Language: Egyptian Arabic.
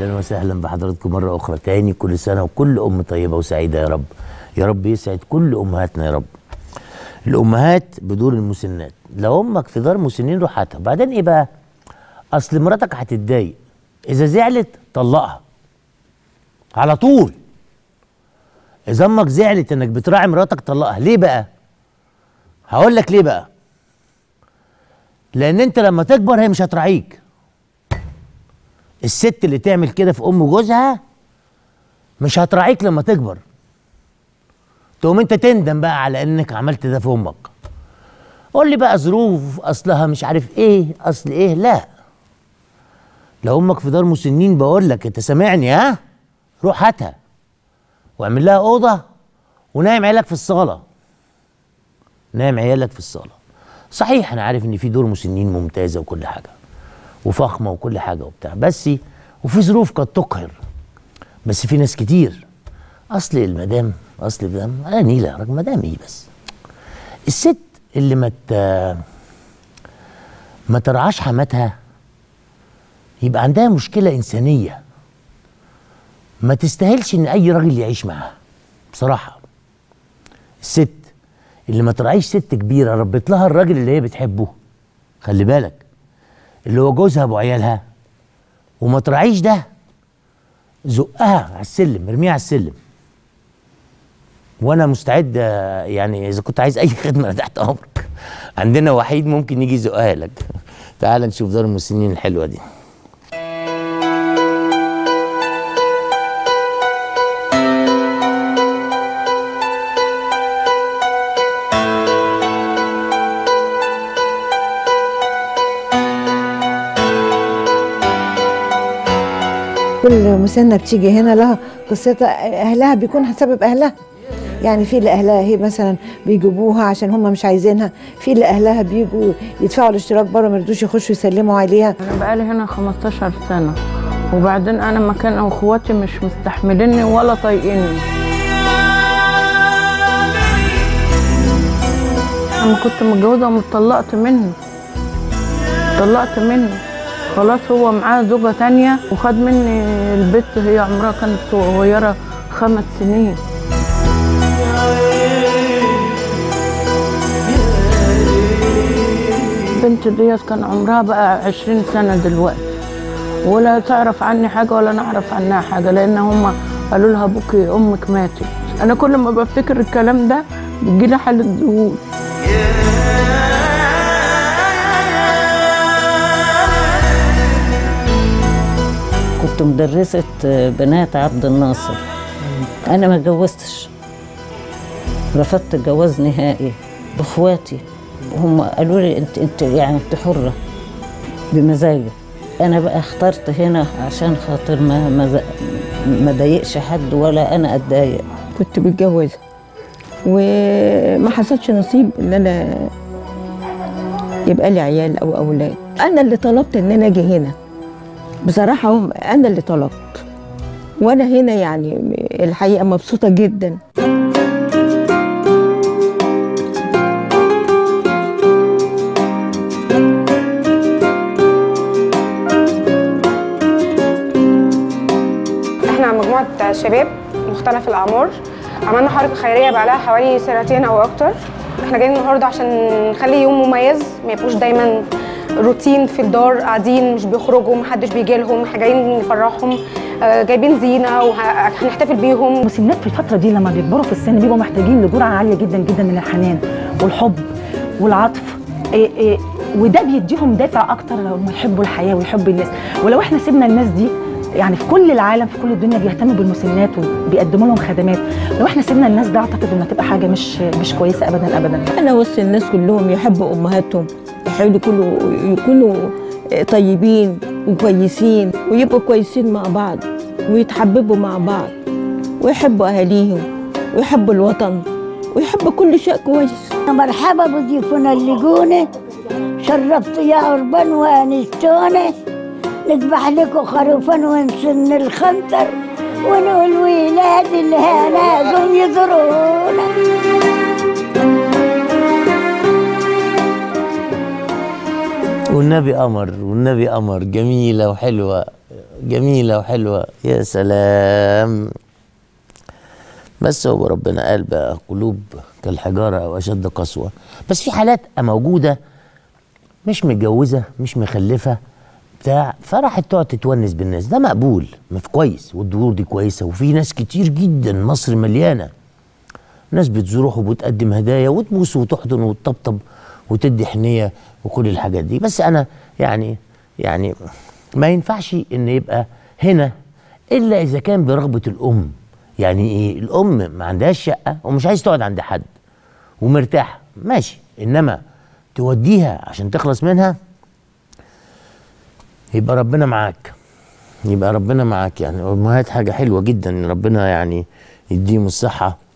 اهلا وسهلا بحضراتكم مره اخرى تاني كل سنه وكل ام طيبه وسعيده يا رب يا رب يسعد كل امهاتنا يا رب الامهات بدور المسنات لو امك في دار مسنين روح هاتها بعدين ايه بقى اصل مراتك هتتضايق اذا زعلت طلقها على طول اذا امك زعلت انك بتراعي مراتك طلقها ليه بقى هقول لك ليه بقى لان انت لما تكبر هي مش هتراعيك الست اللي تعمل كده في ام جوزها مش هتراعيك لما تكبر تقوم انت تندم بقى على انك عملت ده في امك قول لي بقى ظروف اصلها مش عارف ايه اصل ايه لا لو امك في دار مسنين بقول لك انت سامعني ها روح هاتها واعمل لها اوضه ونايم عيالك في الصاله نايم عيالك في الصاله صحيح انا عارف ان في دور مسنين ممتازه وكل حاجه وفخمه وكل حاجه وبتاع بس وفي ظروف قد تقهر بس في ناس كتير اصل المدام اصل المدام انا نيله يا راجل مدام ايه بس الست اللي ما مت... ما ترعاش حماتها يبقى عندها مشكله انسانيه ما تستاهلش ان اي راجل يعيش معاها بصراحه الست اللي ما تراعيش ست كبيره ربت لها الراجل اللي هي بتحبه خلي بالك اللي هو جوزها ابو عيالها وما تراعيش ده زقها على السلم ارميها على السلم وانا مستعد آه، يعني اذا كنت عايز اي خدمه أنا تحت امرك عندنا وحيد ممكن يجي يزقها لك تعال نشوف دار المسنين الحلوه دي كل مسنة بتيجي هنا لها قصتها أهلها بيكون سبب أهلها يعني في اللي أهلها هي مثلا بيجيبوها عشان هم مش عايزينها في اللي أهلها بيجوا يدفعوا الاشتراك بره ما يرضوش يخشوا يسلموا عليها انا بقالي هنا 15 سنه وبعدين انا مكان اخواتي مش مستحمليني ولا طايقيني انا كنت متجوزه ومطلقت منه طلقت منه خلاص هو معاه زوجة تانية وخد مني البت هي عمرها كانت صغيرة خمس سنين البنت ديت كان عمرها بقى عشرين سنة دلوقتي ولا تعرف عني حاجة ولا نعرف عنها حاجة لأن هم قالوا لها أبوكي أمك ماتت أنا كل ما بفتكر الكلام ده بتجيلي حالة ذهول كنت مدرسة بنات عبد الناصر أنا ما اتجوزتش رفضت الجواز نهائي بإخواتي هم قالوا لي أنت أنت يعني أنت حرة بمزاجك أنا بقى اخترت هنا عشان خاطر ما ما ز- ما ضايقش حد ولا أنا أتضايق كنت متجوزة وما حصلش نصيب ان انا يبقى لي عيال او اولاد انا اللي طلبت ان انا اجي هنا بصراحة هم انا اللي طلبت وانا هنا يعني الحقيقة مبسوطة جدا احنا مجموعة شباب مختلف الأعمار عملنا حركة خيرية بقى لها حوالي سنتين أو أكتر احنا جايين النهاردة عشان نخلي يوم مميز ما يبقوش دايما روتين في الدار قاعدين مش بيخرجوا محدش بيجي لهم احنا جايين نفرحهم آه، جايبين زينة وهنحتفل بيهم المسنات في الفترة دي لما بيكبروا في السن بيبقوا محتاجين لجرعة عالية جدا جدا من الحنان والحب والعطف إيه إيه وده بيديهم دافع اكتر لو هم يحبوا الحياة ويحبوا الناس ولو احنا سيبنا الناس دي يعني في كل العالم في كل الدنيا بيهتموا بالمسنات وبيقدموا لهم خدمات لو احنا سيبنا الناس ده اعتقد انها تبقى حاجة مش مش كويسة ابدا ابدا انا وسط الناس كلهم يحبوا امهاتهم يحاولوا يكونوا يكونوا طيبين وكويسين ويبقوا كويسين مع بعض ويتحببوا مع بعض ويحبوا اهاليهم ويحبوا الوطن ويحبوا كل شيء كويس مرحبا بضيوفنا اللي جونا شرفتوا يا عربان وانستونا نذبح لكم خروفا ونسن الخنطر ونقول ولاد الهنا جم يزورونا والنبي قمر والنبي قمر جميله وحلوه جميله وحلوه يا سلام بس هو ربنا قال بقى قلوب كالحجاره او اشد قسوه بس في حالات موجوده مش متجوزه مش مخلفه بتاع فراحت تقعد تتونس بالناس ده مقبول ما في كويس والدور دي كويسه وفي ناس كتير جدا مصر مليانه ناس بتزورح وبتقدم هدايا وتبوس وتحضن وتطبطب وتدي حنيه وكل الحاجات دي بس انا يعني يعني ما ينفعش ان يبقى هنا الا اذا كان برغبه الام يعني ايه الام ما عندهاش شقه ومش عايز تقعد عند حد ومرتاحه ماشي انما توديها عشان تخلص منها يبقى ربنا معاك يبقى ربنا معاك يعني الامهات حاجه حلوه جدا ان ربنا يعني يديهم الصحه